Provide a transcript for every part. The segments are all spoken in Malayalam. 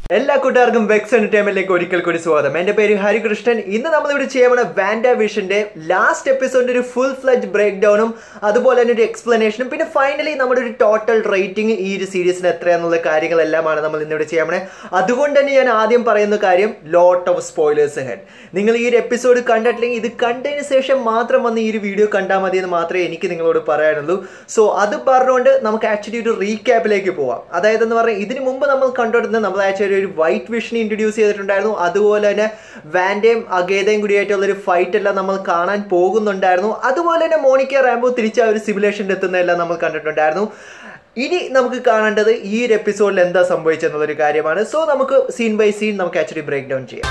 എല്ലാ കൂട്ടുകാർക്കും വെക്സ് എന്റർടൈൻമെന്റിലേക്ക് ഒരിക്കൽ കൂടി സ്വാഗതം എന്റെ പേര് ഹരികൃഷ്ണൻ ഇന്ന് നമ്മൾ ഇവിടെ ചെയ്യാൻ വാൻഡ വിഷന്റെ ലാസ്റ്റ് എപ്പിസോഡിന്റെ ഒരു ഫുൾ ഫ്ലജ് ബ്രേക്ക് ഡൗണും അതുപോലെ തന്നെ ഒരു എക്സ്പ്ലനേഷനും പിന്നെ ഫൈനലി നമ്മുടെ ഒരു ടോട്ടൽ റേറ്റിംഗ് ഈ ഒരു സീരീസിന് എത്രയാന്നുള്ള കാര്യങ്ങളെല്ലാമാണ് നമ്മൾ ഇന്നിവിടെ ചെയ്യാൻ പോണേ അതുകൊണ്ട് തന്നെ ഞാൻ ആദ്യം പറയുന്ന കാര്യം ലോട്ട് ഓഫ് സ്പോയിലേഴ്സ് ഹെഡ് നിങ്ങൾ ഈ ഒരു എപ്പിസോഡ് കണ്ടിട്ടില്ലെങ്കിൽ ഇത് കണ്ടതിന് ശേഷം മാത്രം വന്ന് ഈ ഒരു വീഡിയോ കണ്ടാൽ മതി എന്ന് മാത്രമേ എനിക്ക് നിങ്ങളോട് പറയാനുള്ളൂ സോ അത് പറഞ്ഞുകൊണ്ട് നമുക്ക് ആക്ച്വലി ഒരു റീക്യാപ്പിലേക്ക് പോവാം അതായത് എന്ന് പറഞ്ഞാൽ ഇതിന് മുമ്പ് നമ്മൾ കണ്ടുകൊടുക്കുന്നത് നമ്മൾ ആക്ച്വലി ഒരു വൈറ്റ് വിഷനെ ഇൻട്രൊഡ്യൂസ് ചെയ്തിട്ടുണ്ടായിരുന്നു അതുപോലെ തന്നെ വാൻഡേയും അഗേതയും കൂടിയായിട്ടുള്ള ഒരു ഫൈറ്റ് എല്ലാം നമ്മൾ കാണാൻ പോകുന്നുണ്ടായിരുന്നു അതുപോലെ തന്നെ മോണിക്ക റാംബോ തിരിച്ച് ആ ഒരു സിമുലേഷനിൽ എത്തുന്നതെല്ലാം നമ്മൾ കണ്ടിട്ടുണ്ടായിരുന്നു ഇനി നമുക്ക് കാണേണ്ടത് ഈ ഒരു എപ്പിസോഡിൽ എന്താ സംഭവിച്ചെന്നുള്ളൊരു കാര്യമാണ് സോ നമുക്ക് സീൻ ബൈ സീൻ നമുക്ക് ആക്ച്വലി ബ്രേക്ക് ഡൗൺ ചെയ്യാം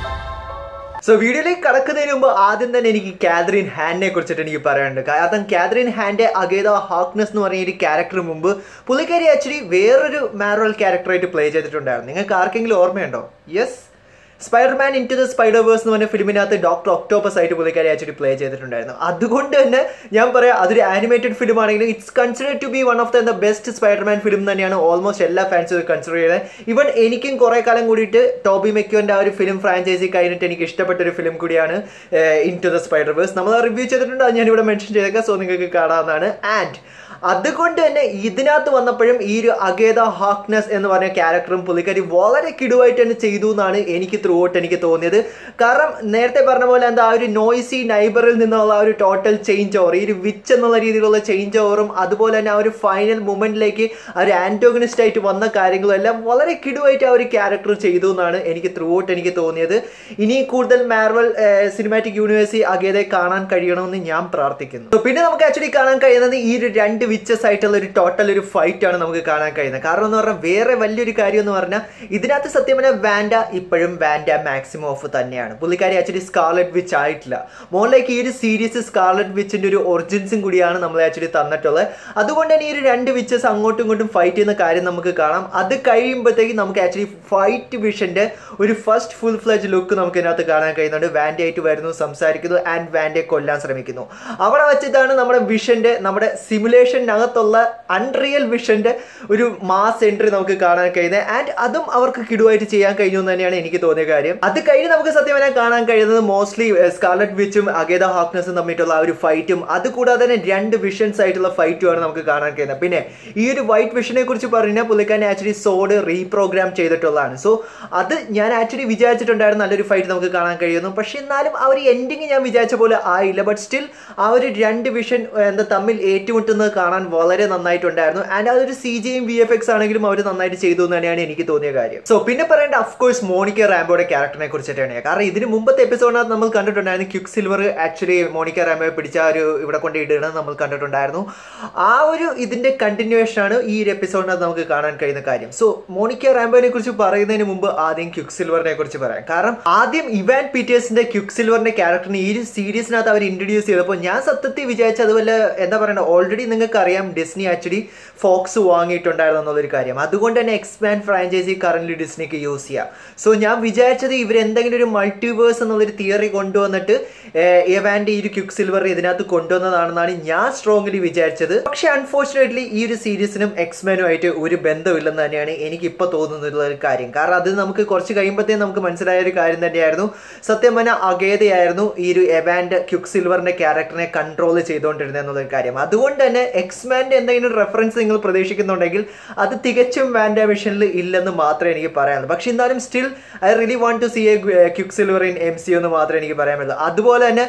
സോ വീഡിയോയിലേക്ക് കടക്കുന്നതിന് മുമ്പ് ആദ്യം തന്നെ എനിക്ക് കാതറിൻ ഹാൻഡിനെ കുറിച്ചിട്ട് എനിക്ക് പറയാനുണ്ട് കാരണം കാതറിൻ ഹാൻഡ് അഗേത ഹാക്നെസ് എന്ന് പറയുന്ന ഒരു ക്യാരക്ടർ മുമ്പ് പുള്ളിക്കാരി ആക്ച്വലി വേറൊരു മാരോൾ ക്യാരക്ടറായിട്ട് പ്ലേ ചെയ്തിട്ടുണ്ടായിരുന്നു നിങ്ങൾക്ക് ആർക്കെങ്കിലും ഓർമ്മയുണ്ടോ yes Spiderman into the spider verse എന്ന് പറഞ്ഞ ഫിലിമിനകത്ത് ഡോക്ടർ ഒക്ടോപ്പസ് ആയിട്ട് പുള്ളിക്കാരി ആക്ച്വലി പ്ലേ ചെയ്തിട്ടുണ്ടായിരുന്നു അതുകൊണ്ട് തന്നെ ഞാൻ പറയാം അതൊരു ആനിമേറ്റഡ് ഫിലിം ആണെങ്കിലും it's consider to be one of the best Spiderman film തന്നെയാണ് ഓൾമോസ്റ്റ് എല്ലാ ഫാൻസും കൺസിഡർ ചെയ്യുന്നത് ഇവൻ എനിക്കും കുറേ കാലം കൂടിയിട്ട് ടോബി മെക്യോന്റെ ആ ഒരു ഫിലിം ഫ്രാഞ്ചൈസി കഴിഞ്ഞിട്ട് എനിക്ക് ഇഷ്ടപ്പെട്ട ഒരു ഫിലിം കൂടിയാണ് into the spider verse നമ്മൾ റിവ്യൂ ചെയ്തിട്ടുണ്ട് അത് ഞാനിവിടെ മെൻഷൻ ചെയ്തേക്കാം സോ നിങ്ങൾക്ക് കാണാവുന്നതാണ് ആൻഡ് അതുകൊണ്ട് തന്നെ ഇതിനകത്ത് വന്നപ്പോഴും ഈ ഒരു അഗേത ഹാക്നെസ് എന്ന് പറഞ്ഞ ക്യാരക്ടറും പുള്ളിക്കാരി വളരെ കിടുവായിട്ട് തന്നെ ചെയ്തു എന്നാണ് എനിക്ക് ത്രൂ ഔട്ട് എനിക്ക് തോന്നിയത് കാരണം നേരത്തെ പറഞ്ഞ പോലെ എന്താ ആ ഒരു നോയ്സി നൈബറിൽ നിന്നുള്ള ആ ഒരു ടോട്ടൽ ചേഞ്ച് ഓവർ ഈ ഒരു വിച്ച് എന്നുള്ള രീതിയിലുള്ള ചേഞ്ച് ഓവറും അതുപോലെ തന്നെ ആ ഒരു ഫൈനൽ മൊമെന്റിലേക്ക് ആ ഒരു ആന്റോഗനിസ്റ്റ് ആയിട്ട് വന്ന കാര്യങ്ങളും എല്ലാം വളരെ കിടുവായിട്ട് ആ ഒരു ക്യാരക്ടർ ചെയ്തു എന്നാണ് എനിക്ക് ത്രൂ ഔട്ട് എനിക്ക് തോന്നിയത് ഇനി കൂടുതൽ മാർവൽ സിനിമാറ്റിക് യൂണിവേഴ്സിറ്റി അഗേതയെ കാണാൻ കഴിയണമെന്ന് ഞാൻ പ്രാർത്ഥിക്കുന്നു So, പിന്നെ നമുക്ക് ആക്ച്വലി കാണാൻ കഴിയുന്നത് ഈ ഒരു രണ്ട് വിച്ചസ് ആയിട്ടുള്ള ഒരു ടോട്ടൽ ഒരു ഫൈറ്റ് ആണ് നമുക്ക് കാണാൻ കഴിയുന്നത് കാരണം എന്ന് പറഞ്ഞാൽ വേറെ വലിയൊരു കാര്യം എന്ന് പറഞ്ഞാൽ ഇതിനകത്ത് സത്യം പറഞ്ഞാൽ വാൻഡ ഇപ്പോഴും വാൻഡ മാക്സിമം ഓഫ് തന്നെയാണ് പുള്ളിക്കാരി ആക്ച്വലി സ്കാർലറ്റ് വിച്ച് ആയിട്ടില്ല മോളിലേക്ക് ഈ ഒരു സീരീസ് സ്കാർലറ്റ് വിച്ചിന്റെ ഒരു ഒറിജിൻസും കൂടിയാണ് നമ്മൾ ആക്ച്വലി തന്നിട്ടുള്ളത് അതുകൊണ്ട് തന്നെ ഈ ഒരു രണ്ട് വിച്ചസ് അങ്ങോട്ടും ഇങ്ങോട്ടും ഫൈറ്റ് ചെയ്യുന്ന കാര്യം നമുക്ക് കാണാം അത് കഴിയുമ്പോഴത്തേക്ക് നമുക്ക് ആക്ച്വലി ഫൈറ്റ് വിഷന്റെ ഒരു ഫസ്റ്റ് ഫുൾ ഫ്ലജ് ലുക്ക് നമുക്ക് ഇതിനകത്ത് കാണാൻ കഴിയുന്നുണ്ട് വാൻഡ ആയിട്ട് വരുന്നു സംസാരിക്കുന്നു ആൻഡ് വാൻഡയെ കൊല്ലാൻ ശ്രമിക്കുന്നു അവിടെ വെച്ചിട്ടാണ് നമ്മുടെ വിഷന്റെ നമ്മുടെ സിമുലേഷനകത്തുള്ള അൺറിയൽ വിഷന്റെ ഒരു മാസ് എൻട്രി നമുക്ക് കാണാൻ കഴിയുന്നത് ആൻഡ് അതും അവർക്ക് കിടുവായിട്ട് ചെയ്യാൻ കഴിഞ്ഞു എന്ന് തന്നെയാണ് എനിക്ക് തോന്നിയ കാര്യം അത് കഴിഞ്ഞ് നമുക്ക് സത്യം പറഞ്ഞാൽ കാണാൻ കഴിയുന്നത് മോസ്റ്റ്ലി സ്കാർലറ്റ് വിച്ചും അഗേത ഹാക്നസും തമ്മിലുള്ള ആ ഒരു ഫൈറ്റും അതുകൂടാതെ തന്നെ രണ്ട് വിഷൻസ് ആയിട്ടുള്ള ഫൈറ്റുമാണ് നമുക്ക് കാണാൻ കഴിയുന്നത് പിന്നെ ഈ ഒരു വൈറ്റ് വിഷനെ കുറിച്ച് പറഞ്ഞാൽ പുള്ളിക്കാരൻ ആക്ച്വലി സോഡ് റീപ്രോഗ്രാം ചെയ്തിട്ടുള്ളതാണ് സോ അത് ഞാൻ ആക്ച്വലി വിചാരിച്ചിട്ടുണ്ടായിരുന്നു നല്ലൊരു ഫൈറ്റ് നമുക്ക് കാണാൻ കഴിയുന്നു പക്ഷെ എന്നാലും ആ ഒരു എൻഡിങ് ഞാൻ വിചാരിച്ച പോലെ ആയില്ല ബട്ട് സ്റ്റിൽ ആ ഒരു രണ്ട് വിഷൻ എന്താ തമ്മിൽ ഏറ്റുമുട്ടുന്നത് കാണാൻ വളരെ നന്നായിട്ടുണ്ടായിരുന്നു ആൻഡ് അതൊരു സി ജിയും വി എഫ് എക്സ് ആണെങ്കിലും അവർ നന്നായിട്ട് ചെയ്തു എന്ന് തന്നെയാണ് എനിക്ക് തോന്നിയ കാര്യം സോ പിന്നെ പറയേണ്ട അഫ്കോഴ്സ് മോണിക്ക റാംബോയുടെ ക്യാരക്ടറിനെ കുറിച്ചിട്ടാണ് കാരണം ഇതിന് മുമ്പത്തെ എപ്പിസോഡിനകത്ത് നമ്മൾ കണ്ടിട്ടുണ്ടായിരുന്നു ക്യുക്ക് സിൽവർ ആക്ച്വലി മോണിക്ക റാംബോയെ പിടിച്ച ആ ഒരു ഇവിടെ കൊണ്ട് ഇടുന്നത് നമ്മൾ കണ്ടിട്ടുണ്ടായിരുന്നു ആ ഒരു ഇതിന്റെ കണ്ടിന്യൂവേഷൻ ആണ് ഈ ഒരു എപ്പിസോഡിനകത്ത് നമുക്ക് കാണാൻ കഴിയുന്ന കാര്യം സോ മോണിക്ക റാംബോനെ കുറിച്ച് പറയുന്നതിന് മുമ്പ് ആദ്യം ക്യുക്ക് സിൽവറിനെ കുറിച്ച് പറയാം കാരണം ആദ്യം ഇവാൻ പീറ്റേഴ്സിന്റെ ക്യുക്ക് സിൽവറിന്റെ ക്യാരക്ടറിനെ ഈ ഒരു സീരീസിനകത്ത് അവർ ഇൻട്രൊഡ്യൂസ് ചെയ്തപ്പോൾ ഞാൻ സത്യത്തിൽ വിചാരിച്ച അതുപോലെ എന്താ പറയുക ഓൾറെഡി നിങ്ങൾക്ക് അറിയാം ഡിസ്നി ആക്ച്വലി ഫോക്സ് വാങ്ങിയിട്ടുണ്ടായിരുന്നു എന്നുള്ളൊരു കാര്യം അതുകൊണ്ട് തന്നെ എക്സ്പാൻ ഫ്രാഞ്ചൈസി കറന്റ് ഡിസ്നിക്ക് യൂസ് ചെയ്യാം സോ ഞാൻ വിചാരിച്ചത് ഇവർ എന്തെങ്കിലും ഒരു മൾട്ടിവേഴ്സ് എന്നുള്ളൊരു തിയറി കൊണ്ടുവന്നിട്ട് എവാൻ്റെ ഈ ഒരു ക്യുക്ക് സിൽവർ ഇതിനകത്ത് കൊണ്ടുവന്നതാണെന്നാണ് ഞാൻ സ്ട്രോങ്ലി വിചാരിച്ചത് പക്ഷെ അൺഫോർച്ചുനേറ്റ്ലി ഈ ഒരു സീരീസിനും എക്സ്മാനും ആയിട്ട് ഒരു ബന്ധമില്ലെന്ന് തന്നെയാണ് എനിക്ക് ഇപ്പോൾ തോന്നുന്നുള്ള ഒരു കാര്യം കാരണം അത് നമുക്ക് കുറച്ച് കഴിയുമ്പോഴത്തേക്കും നമുക്ക് മനസ്സിലായ ഒരു കാര്യം തന്നെയായിരുന്നു സത്യം പറഞ്ഞാൽ അഗേതയായിരുന്നു ഈ ഒരു എവാൻഡ് ക്യുക്ക് സിൽവറിന്റെ ക്യാരക്ടറിനെ കൺട്രോൾ ചെയ്തുകൊണ്ടിരുന്നത് എന്നുള്ളൊരു കാര്യം അതുകൊണ്ട് തന്നെ എക്സ്മാൻ്റെ എന്തെങ്കിലും റെഫറൻസ് നിങ്ങൾ പ്രതീക്ഷിക്കുന്നുണ്ടെങ്കിൽ അത് തികച്ചും വാൻഡ വിഷനിൽ ഇല്ലെന്ന് മാത്രമേ എനിക്ക് പറയാനുള്ളൂ പക്ഷെ എന്നാലും still I really want to see a Quicksilver in M C എന്ന് മാത്രമേ എനിക്ക് പറയാൻ പറ്റുള്ളൂ അതുപോലെ തന്നെ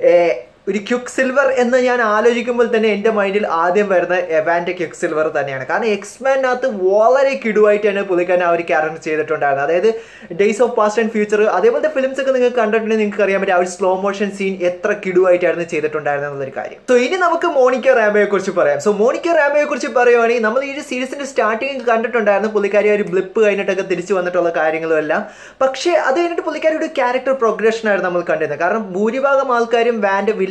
ഒരു ക്യുക്ക് സിൽവർ എന്ന് ഞാൻ ആലോചിക്കുമ്പോൾ തന്നെ എൻ്റെ മൈൻഡിൽ ആദ്യം വരുന്ന എവാൻ്റെ ക്യുക്ക് സിൽവർ തന്നെയാണ് കാരണം എക്സ്മാനകത്ത് വളരെ കിടുവായിട്ടാണ് പുള്ളിക്കാരൻ ആ ഒരു ക്യാരക്ടർ ചെയ്തിട്ടുണ്ടായിരുന്നത് അതായത് days of past and future അതേപോലത്തെ ഫിലിംസ് ഒക്കെ നിങ്ങൾക്ക് കണ്ടിട്ടുണ്ടെങ്കിൽ നിങ്ങൾക്ക് അറിയാൻ പറ്റും ആ ഒരു സ്ലോ മോഷൻ സീൻ എത്ര കിടുവായിട്ടായിരുന്നു ചെയ്തിട്ടുണ്ടായിരുന്നത് എന്നുള്ളൊരു കാര്യം സോ ഇനി നമുക്ക് മോണിക്ക റാമയെ കുറിച്ച് പറയാം സോ മോണിക്ക റാമയെ കുറിച്ച് പറയുവാണെങ്കിൽ നമ്മൾ ഈ ഒരു സീരീസിന്റെ സ്റ്റാർട്ടിങ് കണ്ടിട്ടുണ്ടായിരുന്നു പുള്ളിക്കാരി ഒരു ബ്ലിപ്പ് കഴിഞ്ഞിട്ടൊക്കെ തിരിച്ചു വന്നിട്ടുള്ള കാര്യങ്ങളും എല്ലാം പക്ഷേ അത് കഴിഞ്ഞിട്ട് പുള്ളിക്കാരി ഒരു ക്യാരക്ടർ പ്രോഗ്രഷൻ ആയിരുന്നു നമ്മൾ കണ്ടിരുന്നത് കാരണം ഭൂരിഭാഗം ആൾക്കാരും വാൻഡ് വില്ലൻ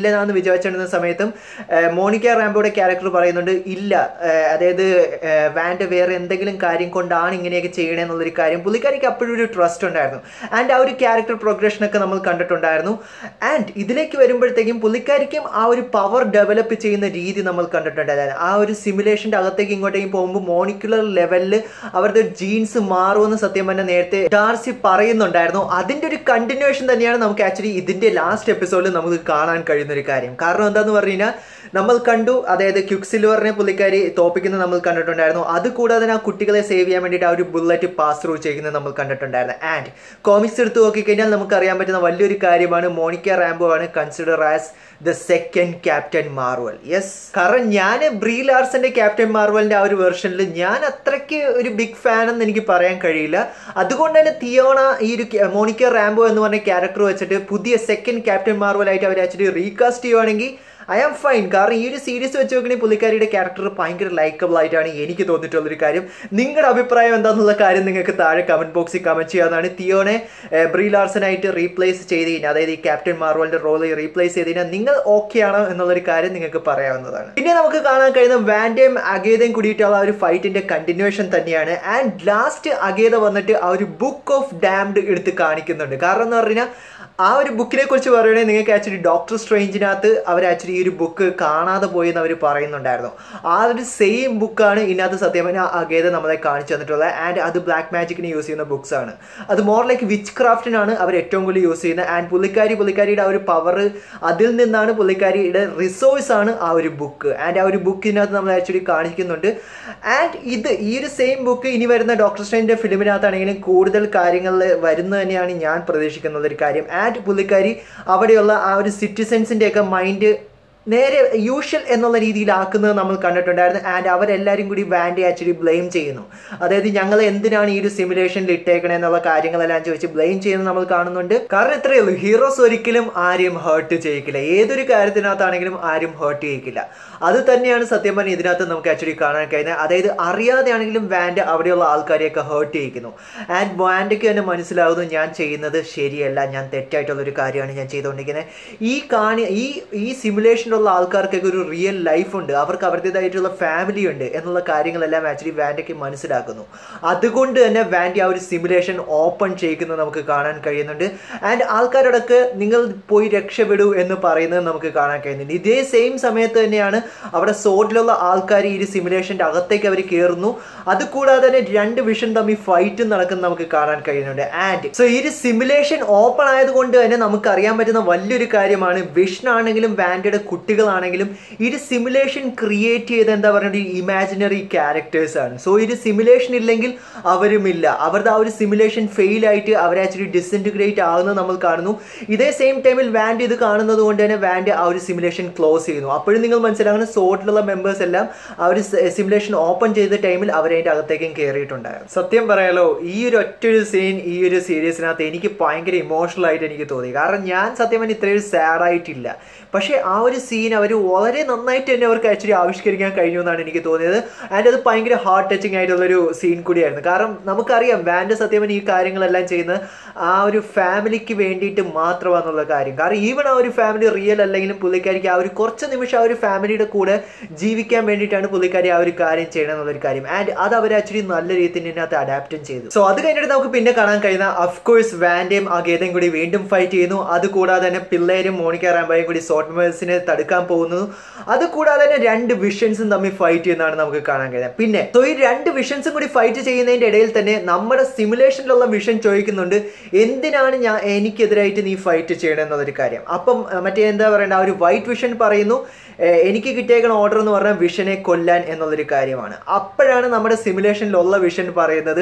വില്ലനാന്ന് വിചാരിച്ചിരുന്ന സമയത്തും ഏഹ്, മോണിക്ക റാംബോയുടെ ക്യാരക്ടർ പറയുന്നുണ്ട് ഇല്ല ഏഹ്, അതായത് ഏഹ്, വാൻഡ് വേറെ എന്തെങ്കിലും കാര്യം കൊണ്ടാണ് ഇങ്ങനെയൊക്കെ ചെയ്യണേ എന്നുള്ളൊരു കാര്യം പുള്ളിക്കാരിക്ക് അപ്പോഴും ഒരു ട്രസ്റ്റ് ഉണ്ടായിരുന്നു ആൻഡ് ആ ഒരു ക്യാരക്ടർ പ്രോഗ്രഷനൊക്കെ നമ്മൾ കണ്ടിട്ടുണ്ടായിരുന്നു ആൻഡ് ഇതിലേക്ക് വരുമ്പോഴത്തേക്കും പുള്ളിക്കാരിക്കും ആ ഒരു പവർ ഡെവലപ്പ് ചെയ്യുന്ന രീതി നമ്മൾ കണ്ടിട്ടുണ്ടായിരുന്നു ആ ഒരു സിമുലേഷൻ്റെ അകത്തേക്ക് ഇങ്ങോട്ടേക്കും പോകുമ്പോൾ മോണിക്കുലർ ലെവലിൽ അവരുടെ ജീൻസ് മാറുമെന്ന് സത്യം പറഞ്ഞാൽ നേരത്തെ ഡാർസി പറയുന്നുണ്ടായിരുന്നു അതിൻ്റെ ഒരു കണ്ടിന്യൂഷൻ തന്നെയാണ് നമുക്ക് ആക്ച്വലി ഇതിൻ്റെ ലാസ്റ്റ് എപ്പിസോഡിൽ നമുക്ക് കാണാൻ കഴിയുന്ന ഒരു കാര്യം കാരണം എന്താന്ന് പറഞ്ഞു കഴിഞ്ഞാൽ നമ്മൾ കണ്ടു അതായത് ക്യുക്ക് സിൽവറിനെ പുള്ളിക്കാരി തോപ്പിക്കുന്നത് നമ്മൾ കണ്ടിട്ടുണ്ടായിരുന്നു അതുകൂടാതെ തന്നെ ആ കുട്ടികളെ സേവ് ചെയ്യാൻ വേണ്ടിയിട്ട് ആ ഒരു ബുള്ളറ്റ് പാസ് ത്രൂ ചെയ്യുന്നത് നമ്മൾ കണ്ടിട്ടുണ്ടായിരുന്നു ആൻഡ് കോമിക്സ് എടുത്ത് നോക്കിക്കഴിഞ്ഞാൽ നമുക്ക് അറിയാൻ പറ്റുന്ന വലിയൊരു കാര്യമാണ് മോണിക്ക റാംബോ ആണ് consider as the second Captain Marvel yes കാരണം ഞാൻ ബ്രീ ലാർസന്റെ ക്യാപ്റ്റൻ മാർവലിന്റെ ആ ഒരു വെർഷനിൽ ഞാൻ അത്രയ്ക്ക് ഒരു ബിഗ് ഫാൻ എന്ന് എനിക്ക് പറയാൻ കഴിയില്ല അതുകൊണ്ട് തന്നെ തിയോണ ഈ ഒരു ക്യാ- മോണിക്ക റാംബോ എന്ന് പറഞ്ഞ ക്യാരക്ടർ വെച്ചിട്ട് പുതിയ സെക്കൻഡ് ക്യാപ്റ്റൻ മാർവൽ ആയിട്ട് അവർ ആക്ച്വലി റീകാസ്റ്റ് ചെയ്യുവാണെങ്കിൽ ഐ ആം ഫൈൻ കാരണം ഈ ഒരു സീരീസ് വെച്ച് നോക്കണമെങ്കിൽ പുള്ളിക്കാരിയുടെ ക്യാരക്ടർ ഭയങ്കര ലൈക്കബിൾ ആയിട്ടാണ് എനിക്ക് തോന്നിയിട്ടുള്ളൊരു കാര്യം നിങ്ങളുടെ അഭിപ്രായം എന്താണെന്നുള്ള കാര്യം നിങ്ങൾക്ക് താഴെ കമന്റ് ബോക്സിൽ കമന്റ് ചെയ്യാവുന്നതാണ് തിയോനെ ഏഹ്, ബ്രീ ലാർസനായിട്ട് റീപ്ലേസ് ചെയ്ത് കഴിഞ്ഞാൽ അതായത് ഈ ക്യാപ്റ്റൻ മാർവലിന്റെ റോൾ റീപ്ലേസ് ചെയ്ത് കഴിഞ്ഞാൽ നിങ്ങൾ ഓക്കെ ആണോ എന്നുള്ളൊരു കാര്യം നിങ്ങൾക്ക് പറയാവുന്നതാണ് പിന്നെ നമുക്ക് കാണാൻ കഴിയുന്ന വാൻഡേം അഗേതയും കൂടിയിട്ടുള്ള ആ ഒരു ഫൈറ്റിന്റെ കണ്ടിന്യൂഷൻ തന്നെയാണ് ആൻഡ് ലാസ്റ്റ് അഗേത വന്നിട്ട് ആ ഒരു ബുക്ക് ഓഫ് ഡാംഡ് എടുത്ത് കാണിക്കുന്നുണ്ട് കാരണം എന്ന് പറഞ്ഞാൽ ആ ഒരു ബുക്കിനെ കുറിച്ച് പറയുകയാണെങ്കിൽ നിങ്ങൾക്ക് ആക്ച്വലി ഡോക്ടർ സ്ട്രേഞ്ചിനകത്ത് അവർ ആക്ച്വലി ഈ ഒരു ബുക്ക് കാണാതെ പോയി എന്ന് അവർ പറയുന്നുണ്ടായിരുന്നു ആ ഒരു സെയിം ബുക്കാണ് ഇതിനകത്ത് സത്യം പറഞ്ഞാൽ അഗേത നമ്മളെ കാണിച്ചു തന്നിട്ടുള്ളത് ആൻഡ് അത് ബ്ലാക്ക് മാജിക്കിന് യൂസ് ചെയ്യുന്ന ബുക്സ് ആണ് അത് മോർ ലൈക്ക് വിച്ച് ക്രാഫ്റ്റിനാണ് അവർ ഏറ്റവും കൂടുതൽ യൂസ് ചെയ്യുന്നത് ആൻഡ് പുള്ളിക്കാരി പുള്ളിക്കാരിയുടെ ആ ഒരു പവർ അതിൽ നിന്നാണ് പുള്ളിക്കാരിയുടെ റിസോഴ്സ് ആണ് ആ ഒരു ബുക്ക് ആൻഡ് ആ ഒരു ബുക്കിനകത്ത് നമ്മൾ ആക്ച്വലി കാണിക്കുന്നുണ്ട് ആൻഡ് ഇത് ഈ ഒരു സെയിം ബുക്ക് ഇനി വരുന്ന ഡോക്ടർ സ്ട്രെയിൻ്റെ ഫിലിമിനകത്താണെങ്കിലും കൂടുതൽ കാര്യങ്ങളിൽ വരുന്നത് തന്നെയാണ് ഞാൻ പ്രതീക്ഷിക്കുന്ന ഒരു കാര്യം ആൻഡ് പുള്ളിക്കാരി അവിടെയുള്ള ആ ഒരു സിറ്റിസൻസിൻ്റെ ഒക്കെ മൈൻഡ് നേരെ യൂഷ്വൽ എന്നുള്ള രീതിയിലാക്കുന്നത് നമ്മൾ കണ്ടിട്ടുണ്ടായിരുന്നു ആൻഡ് അവരെല്ലാവരും കൂടി വാൻഡി ആക്ച്വലി ബ്ലെയിം ചെയ്യുന്നു അതായത് ഞങ്ങൾ എന്തിനാണ് ഈ ഒരു സിമുലേഷനിൽ ഇട്ടേക്കണേ എന്നുള്ള കാര്യങ്ങളെല്ലാം ചോദിച്ച് ബ്ലെയിം ചെയ്യുന്നത് നമ്മൾ കാണുന്നുണ്ട് കാരണം ഇത്രയേ ഉള്ളൂ ഹീറോസ് ഒരിക്കലും ആരെയും ഹേർട്ട് ചെയ്യിക്കില്ല ഏതൊരു കാര്യത്തിനകത്താണെങ്കിലും ആരും ഹേർട്ട് ചെയ്യിക്കില്ല അത് തന്നെയാണ് സത്യം പറഞ്ഞാൽ ഇതിനകത്ത് നമുക്ക് ആക്ച്വലി കാണാൻ കഴിയുന്നത് അതായത് അറിയാതെയാണെങ്കിലും വാൻഡ് അവിടെയുള്ള ആൾക്കാരെയൊക്കെ ഹേർട്ട് ചെയ്യിക്കുന്നു ആൻഡ് വാൻഡയ്ക്ക് തന്നെ മനസ്സിലാവുന്നു ഞാൻ ചെയ്യുന്നത് ശരിയല്ല ഞാൻ തെറ്റായിട്ടുള്ള ഒരു കാര്യമാണ് ഞാൻ ചെയ്തുകൊണ്ടിരിക്കുന്നത് ഈ കാണി ഈ ഈ സിമുലേഷനിലുള്ള ആൾക്കാർക്കൊക്കെ ഒരു റിയൽ ലൈഫ് ഉണ്ട് അവർക്ക് അവരുടേതായിട്ടുള്ള ഫാമിലി ഉണ്ട് എന്നുള്ള കാര്യങ്ങളെല്ലാം ആക്ച്വലി വാൻഡയ്ക്ക് മനസ്സിലാക്കുന്നു അതുകൊണ്ട് തന്നെ വാൻഡി ആ ഒരു സിമുലേഷൻ ഓപ്പൺ ചെയ്യിക്കുന്നത് നമുക്ക് കാണാൻ കഴിയുന്നുണ്ട് ആൻഡ് ആൾക്കാരോടൊക്കെ നിങ്ങൾ പോയി രക്ഷപ്പെടൂ എന്ന് പറയുന്നത് നമുക്ക് കാണാൻ കഴിയുന്നുണ്ട് ഇതേ സെയിം സമയത്ത് തന്നെയാണ് അവിടെ സോഡിലുള്ള ആൾക്കാർ ഈ ഒരു സിമുലേഷൻ്റെ അകത്തേക്ക് അവർ കയറുന്നു അതുകൂടാതെ തന്നെ രണ്ട് വിഷൻ തമ്മിൽ ഫൈറ്റും നടക്കുന്ന നമുക്ക് കാണാൻ കഴിയുന്നുണ്ട് ആൻഡ് സോ ഈ ഒരു സിമുലേഷൻ ഓപ്പൺ ആയതുകൊണ്ട് തന്നെ നമുക്ക് അറിയാൻ പറ്റുന്ന വലിയൊരു കാര്യമാണ് വിഷ്ണാണെങ്കിലും വാൻഡയുടെ കുട്ടികളാണെങ്കിലും ഈ ഒരു സിമുലേഷൻ ക്രിയേറ്റ് ചെയ്ത എന്താ പറയുക ഇമാജിനറി ക്യാരക്ടേഴ്സ് ആണ് സോ ഈ ഒരു സിമുലേഷൻ ഇല്ലെങ്കിൽ അവരുമില്ല അവരുടെ ആ ഒരു സിമുലേഷൻ ഫെയിൽ ആയിട്ട് അവർ ആക്ച്വലി ഡിസിൻറ്റിഗ്രേറ്റ് ആകുന്നത് നമ്മൾ കാണുന്നു ഇതേ സെയിം ടൈമിൽ വാൻഡ് ഇത് കാണുന്നത് കൊണ്ട് തന്നെ വാൻഡ് ആ ഒരു സിമുലേഷൻ ക്ലോസ് ചെയ്യുന്നു അപ്പോഴും നിങ്ങൾ മനസ്സിലാകുന്ന സോട്ടിലുള്ള മെമ്പേഴ്സ് എല്ലാം ആ ഒരു സിമുലേഷൻ ഓപ്പൺ ചെയ്ത ടൈമിൽ അവരതിൻ്റെ അകത്തേക്കും കയറിയിട്ടുണ്ടായിരുന്നു സത്യം പറയാലോ ഈ ഒരു ഒറ്റ ഒരു സീൻ ഈ ഒരു സീരീസിനകത്ത് എനിക്ക് ഭയങ്കര ഇമോഷണൽ ആയിട്ട് എനിക്ക് തോന്നി കാരണം ഞാൻ സത്യം പറഞ്ഞാൽ ഇത്രയും സാഡ് ആയിട്ടില്ല പക്ഷേ ആ ഒരു സീൻ അവർ വളരെ നന്നായിട്ട് തന്നെ അവർക്ക് ആക്ച്വലി ആവിഷ്കരിക്കാൻ കഴിഞ്ഞു എന്നാണ് എനിക്ക് തോന്നിയത് ആൻഡ് അത് ഭയങ്കര ഹാർട്ട് ടച്ചിങ് ആയിട്ടുള്ളൊരു സീൻ കൂടിയായിരുന്നു കാരണം നമുക്കറിയാം വാൻഡ് സത്യം പറഞ്ഞാൽ ഈ കാര്യങ്ങളെല്ലാം ചെയ്യുന്നത് ആ ഒരു ഫാമിലിക്ക് വേണ്ടിയിട്ട് മാത്രമാണെന്നുള്ള കാര്യം കാരണം ഈവൺ ആ ഒരു ഫാമിലി റിയൽ അല്ലെങ്കിലും പുള്ളിക്കാരിക്ക് ആ ഒരു കുറച്ച് നിമിഷം ആ ഒരു ഫാമിലിയുടെ കൂടെ ജീവിക്കാൻ വേണ്ടിയിട്ടാണ് പുള്ളിക്കാരി ആ ഒരു കാര്യം ചെയ്യണം എന്നുള്ളൊരു കാര്യം ആൻഡ് അത് അവർ ആക്ച്വലി നല്ല രീതിയിൽ ഇതിനകത്ത് അഡാപ്റ്റും ചെയ്തു സോ അത് കഴിഞ്ഞിട്ട് നമുക്ക് പിന്നെ കാണാൻ കഴിയുന്ന അഫ്കോഴ്സ് വാൻഡേയും ആ ഗേതയും കൂടി വീണ്ടും ഫൈറ്റ് ചെയ്യുന്നു അത് കൂടാതെ തന്നെ പിള്ളേരും മോണിക്ക റാംബായും കൂടി സോട്ട് മെമ്പേഴ്സിനെ തടുക്കാൻ പോകുന്നു അത് കൂടാതെ തന്നെ രണ്ട് വിഷൻസും തമ്മിൽ ഫൈറ്റ് ചെയ്യുന്നതാണ് നമുക്ക് കാണാൻ കഴിയുന്നത് പിന്നെ സോ ഈ രണ്ട് വിഷൻസും കൂടി ഫൈറ്റ് ചെയ്യുന്നതിന്റെ ഇടയിൽ തന്നെ നമ്മുടെ സിമുലേഷനിലുള്ള വിഷൻ ചോദിക്കുന്നുണ്ട് എന്തിനാണ് ഞാൻ എനിക്കെതിരായിട്ട് നീ ഫൈറ്റ് ചെയ്യണം എന്നുള്ളൊരു കാര്യം അപ്പം അഹ് മറ്റേ എന്താ പറയണ്ട ആ ഒരു വൈറ്റ് വിഷൻ പറയുന്നു "ഏഹ് എനിക്ക് കിട്ടിയേക്കണ ഓർഡർ എന്ന് പറഞ്ഞാൽ വിഷനെ കൊല്ലാൻ എന്നുള്ളൊരു കാര്യമാണ് അപ്പോഴാണ് നമ്മുടെ സിമുലേഷനിലുള്ള വിഷൻ പറയുന്നത്